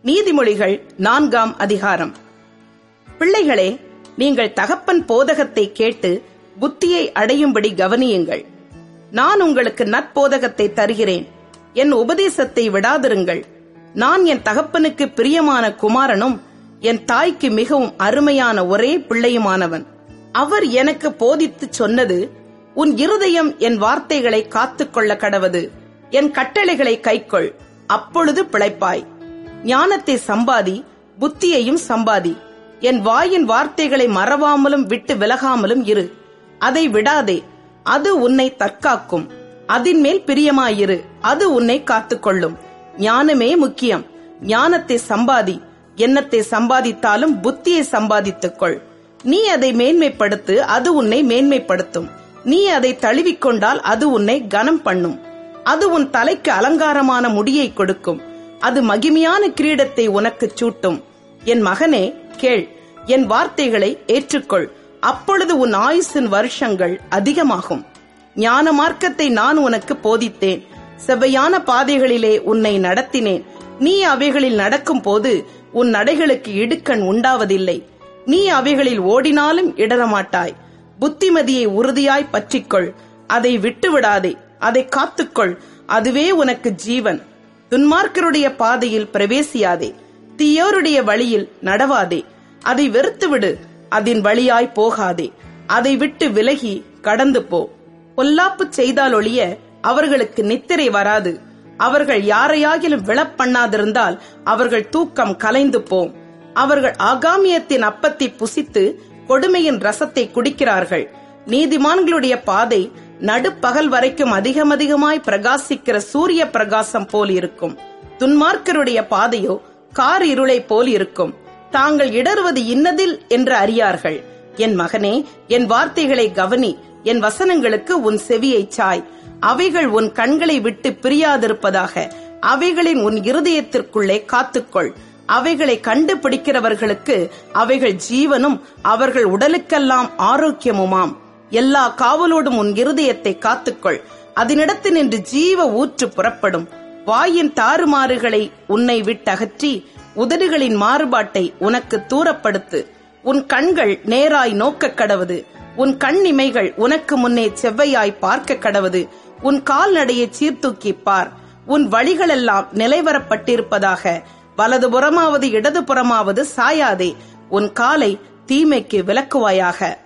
நீதிமொழிகள் நான்காம் அதிகாரம் பிள்ளைகளே நீங்கள் தகப்பன் போதகத்தை கேட்டு புத்தியை அடையும்படி கவனியுங்கள் நான் உங்களுக்கு நற்போதகத்தை தருகிறேன் என் உபதேசத்தை விடாதிருங்கள் நான் என் தகப்பனுக்கு பிரியமான குமாரனும் என் தாய்க்கு மிகவும் அருமையான ஒரே பிள்ளையுமானவன் அவர் எனக்கு போதித்துச் சொன்னது உன் இருதயம் என் வார்த்தைகளை காத்துக்கொள்ள கடவது என் கட்டளைகளை கைக்கொள் அப்பொழுது பிழைப்பாய் ஞானத்தை சம்பாதி புத்தியையும் சம்பாதி என் வாயின் வார்த்தைகளை மறவாமலும் விட்டு விலகாமலும் இரு அதை விடாதே அது உன்னை தற்காக்கும் அதின் மேல் பிரியமாயிரு அது உன்னை காத்துக்கொள்ளும் ஞானமே முக்கியம் ஞானத்தை சம்பாதி எண்ணத்தை சம்பாதித்தாலும் புத்தியை சம்பாதித்துக்கொள் நீ அதை மேன்மைப்படுத்து அது உன்னை மேன்மைப்படுத்தும் நீ அதை தழுவிக்கொண்டால் அது உன்னை கனம் பண்ணும் அது உன் தலைக்கு அலங்காரமான முடியை கொடுக்கும் அது மகிமையான கிரீடத்தை உனக்குச் சூட்டும் என் மகனே கேள் என் வார்த்தைகளை ஏற்றுக்கொள் அப்பொழுது உன் ஆயுசின் வருஷங்கள் அதிகமாகும் ஞான மார்க்கத்தை நான் உனக்கு போதித்தேன் செவ்வையான பாதைகளிலே உன்னை நடத்தினேன் நீ அவைகளில் நடக்கும் போது உன் நடைகளுக்கு இடுக்கண் உண்டாவதில்லை நீ அவைகளில் ஓடினாலும் இடரமாட்டாய் புத்திமதியை உறுதியாய் பற்றிக்கொள் அதை விட்டுவிடாதே அதை காத்துக்கொள் அதுவே உனக்கு ஜீவன் துன்மார்க்கருடைய பாதையில் பிரவேசியாதே தீயோருடைய வழியில் நடவாதே அதை வெறுத்துவிடு அதன் வழியாய் போகாதே அதை விட்டு விலகி கடந்து போ பொல்லாப்பு செய்தால் ஒழிய அவர்களுக்கு நித்திரை வராது அவர்கள் யாரையாகிலும் விழப்பண்ணாதிருந்தால் அவர்கள் தூக்கம் கலைந்து போம் அவர்கள் ஆகாமியத்தின் அப்பத்தை புசித்து கொடுமையின் ரசத்தை குடிக்கிறார்கள் நீதிமான்களுடைய பாதை நடுப்பகல் வரைக்கும் அதிகம் அதிகமாய் பிரகாசிக்கிற சூரிய பிரகாசம் போல் இருக்கும் துன்மார்க்கருடைய பாதையோ கார் இருளை போல் இருக்கும் தாங்கள் இடறுவது இன்னதில் என்று அறியார்கள் என் மகனே என் வார்த்தைகளை கவனி என் வசனங்களுக்கு உன் செவியை சாய் அவைகள் உன் கண்களை விட்டு பிரியாதிருப்பதாக அவைகளின் உன் இருதயத்திற்குள்ளே காத்துக்கொள் அவைகளை கண்டுபிடிக்கிறவர்களுக்கு அவைகள் ஜீவனும் அவர்கள் உடலுக்கெல்லாம் ஆரோக்கியமுமாம் எல்லா காவலோடும் உன் இருதயத்தை காத்துக்கொள் அதனிடத்து நின்று ஜீவ ஊற்று புறப்படும் வாயின் தாறுமாறுகளை உன்னை விட்டகற்றி உதடுகளின் மாறுபாட்டை உனக்கு தூரப்படுத்து உன் கண்கள் நேராய் நோக்க கடவது உன் கண்ணிமைகள் உனக்கு முன்னே செவ்வையாய் பார்க்க கடவது உன் கால்நடையை சீர்தூக்கி பார் உன் வழிகளெல்லாம் நிலைவரப்பட்டிருப்பதாக வலதுபுறமாவது இடதுபுறமாவது சாயாதே உன் காலை தீமைக்கு விலக்குவாயாக